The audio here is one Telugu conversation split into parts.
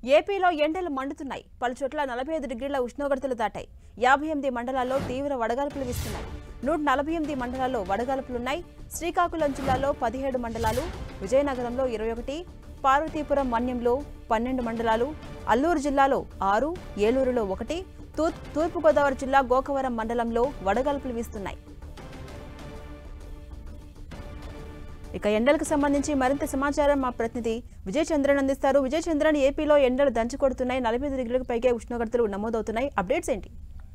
ఏపీలో ఎండలు మండుతున్నాయి పలు చోట్ల నలభై ఐదు డిగ్రీల ఉష్ణోగ్రతలు దాటాయి యాభై ఎనిమిది మండలాల్లో తీవ్ర వడగాల్పులు వీస్తున్నాయి నూట నలభై ఎనిమిది మండలాల్లో వడగాల్పులున్నాయి శ్రీకాకుళం జిల్లాలో పదిహేడు మండలాలు విజయనగరంలో ఇరవై ఒకటి పార్వతీపురం మన్యంలో పన్నెండు మండలాలు అల్లూరు జిల్లాలో ఆరు ఏలూరులో ఒకటి తూర్ తూర్పుగోదావరి జిల్లా గోకవరం మండలంలో వడగాల్పులు వీస్తున్నాయి ఇక ఎండలకు సంబంధించి మరింత సమాచారం మా ప్రతినిధి విజయ్ చంద్రన్ అందిస్తారు విజయ్ చంద్రన్ ఏపీలో ఎండలు దంచి కొడుతున్నాయి నలభై ఐదు డిగ్రీలకు పైగా ఉష్ణోగ్రతలు నమోదవుతున్నాయి అప్డేట్స్ ఏంటి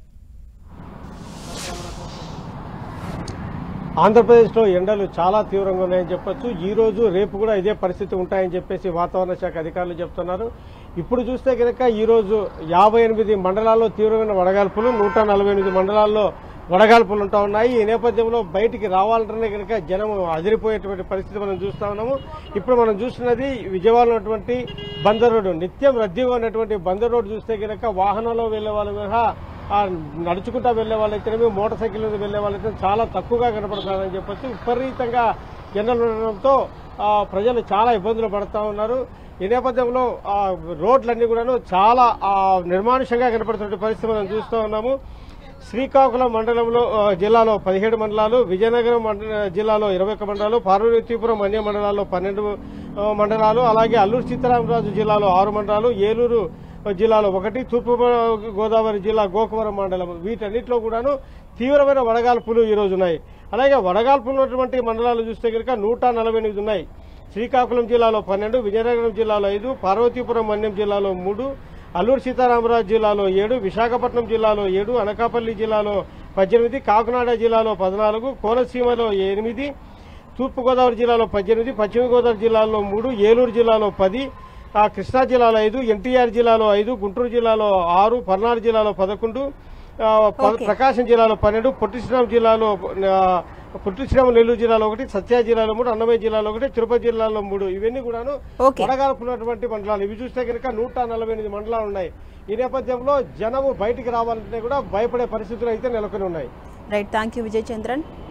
ఆంధ్రప్రదేశ్లో ఎండలు చాలా తీవ్రంగా ఉన్నాయని చెప్పొచ్చు ఈ రోజు రేపు కూడా ఇదే పరిస్థితి ఉంటాయని చెప్పేసి వాతావరణ శాఖ అధికారులు చెప్తున్నారు ఇప్పుడు చూస్తే కనుక ఈ రోజు యాభై ఎనిమిది మండలాల్లో తీవ్రమైన వడగాల్పులు నూట నలభై ఎనిమిది మండలాల్లో వడగాల్పులు ఉంటా ఉన్నాయి ఈ నేపథ్యంలో బయటికి రావాలంటేనే కనుక జనం అదిరిపోయేటువంటి పరిస్థితి మనం చూస్తా ఉన్నాము ఇప్పుడు మనం చూస్తున్నది విజయవాడలో ఉన్నటువంటి బందర్ రోడ్డు నిత్యం రద్దీగా ఉన్నటువంటి బందర్ రోడ్డు చూస్తే కనుక వాహనాల్లో వెళ్లే వాళ్ళు మినహా ఆ నడుచుకుంటా వెళ్లే వాళ్ళైతేనేమి మోటార్ సైకిల్ మీద వెళ్లే వాళ్ళైతే చాలా తక్కువగా కనపడుతున్నారని చెప్పొచ్చు విపరీతంగా ఎండలు ఉండడంతో ఆ, ప్రజలు చాలా ఇబ్బందులు పడుతూ ఉన్నారు ఈ నేపథ్యంలో ఆ, రోడ్లన్నీ కూడాను చాలా ఆ, నిర్మానుషంగా కనపడుతున్న పరిస్థితి మనం చూస్తూ ఉన్నాము శ్రీకాకుళం మండలంలో ఆ, జిల్లాలో పదిహేడు మండలాలు విజయనగరం మండల జిల్లాలో ఇరవై ఒక్క మండలాలు పార్వతీపురం అన్య మండలాల్లో పన్నెండు ఆ, మండలాలు అలాగే అల్లూరు సీతారామరాజు జిల్లాలో ఆరు మండలాలు ఏలూరు జిల్లాలో ఒకటి తూర్పు గోదావరి జిల్లా గోకవరం మండలం వీటన్నిటిలో కూడాను తీవ్రమైన వడగాల్పులు ఈ రోజు ఉన్నాయి అలాగే వడగాల్పులు ఉన్నటువంటి మండలాలు చూస్తే కనుక నూట నలభై ఎనిమిది ఉన్నాయి శ్రీకాకుళం జిల్లాలో పన్నెండు విజయనగరం జిల్లాలో ఐదు పార్వతీపురం మన్యం జిల్లాలో మూడు అల్లూరు సీతారామరాజు జిల్లాలో ఏడు విశాఖపట్నం జిల్లాలో ఏడు అనకాపల్లి జిల్లాలో పద్దెనిమిది కాకినాడ జిల్లాలో పద్నాలుగు కోనసీమలో ఎనిమిది తూర్పుగోదావరి జిల్లాలో పద్దెనిమిది పశ్చిమ గోదావరి జిల్లాలో మూడు ఏలూరు జిల్లాలో పది ఆ కృష్ణా జిల్లాలో ఐదు ఎన్టీఆర్ జిల్లాలో ఐదు గుంటూరు జిల్లాలో ఆరు పల్నాడు జిల్లాలో పదకొండు ఆ, ప- ఓకే. ప్రకాశం జిల్లాలో పన్నెండు పొట్టి శ్రీరామ్ జిల్లాలో ఆ, పొట్టి శ్రీరామ్ నెల్లూరు జిల్లాలో ఒకటి సత్యా జిల్లాలో మూడు అన్నమయ్య జిల్లాలో ఒకటి తిరుపతి జిల్లాలో మూడు ఇవన్నీ కూడాను ఓకే. వడగాల్పున్నటువంటి మండలాలు ఇవి చూస్తే కనుక నూట నలభై ఎనిమిది మండలాలు ఉన్నాయి ఈ నేపథ్యంలో జనము బయటికి రావాలంటే కూడా భయపడే పరిస్థితులు అయితే నెలకొని ఉన్నాయి right thank you Vijay Chandran